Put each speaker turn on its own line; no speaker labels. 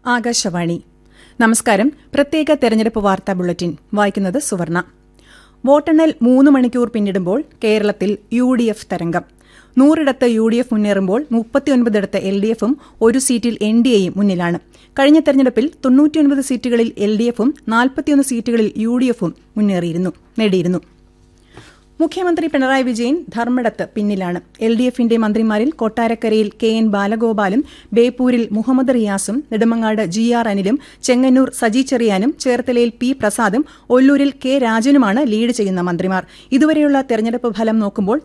ആകാശവാണി നമസ്കാരം പ്രത്യേക തെരഞ്ഞെടുപ്പ് വാർത്താ ബുള്ളറ്റിൻ വായിക്കുന്നത് സുവർണ വോട്ടെണ്ണൽ മൂന്ന് മണിക്കൂർ പിന്നിടുമ്പോൾ കേരളത്തിൽ യു ഡി എഫ് തരംഗം നൂറിടത്ത് യു ഡി എഫ് മുന്നേറുമ്പോൾ മുപ്പത്തിയൊൻപതിടത്ത് എൽ ഡി എഫും ഒരു സീറ്റിൽ എൻ ഡി എയും മുന്നിലാണ് കഴിഞ്ഞ തെരഞ്ഞെടുപ്പിൽ തൊണ്ണൂറ്റിയൊൻപത് സീറ്റുകളിൽ എൽ ഡി എഫും നാൽപ്പത്തിയൊന്ന് സീറ്റുകളിൽ യു ഡി എഫും മുന്നേറിയിരുന്നു നേടിയിരുന്നു മുഖ്യമന്ത്രി പിണറായി വിജയൻ ധർമ്മടത്ത് പിന്നിലാണ് എൽ ഡി എഫിന്റെ മന്ത്രിമാരിൽ കൊട്ടാരക്കരയിൽ കെ എൻ ബാലഗോപാലും ബേപ്പൂരിൽ മുഹമ്മദ് റിയാസും നെടുമങ്ങാട് ജി ആർ അനിലും ചെങ്ങന്നൂർ സജി ചെറിയാനും ചേർത്തലയിൽ പി പ്രസാദും ഒല്ലൂരിൽ കെ രാജനുമാണ് ലീഡ് ചെയ്യുന്ന മന്ത്രിമാർ ഇതുവരെയുള്ള തെരഞ്ഞെടുപ്പ് ഫലം നോക്കുമ്പോൾ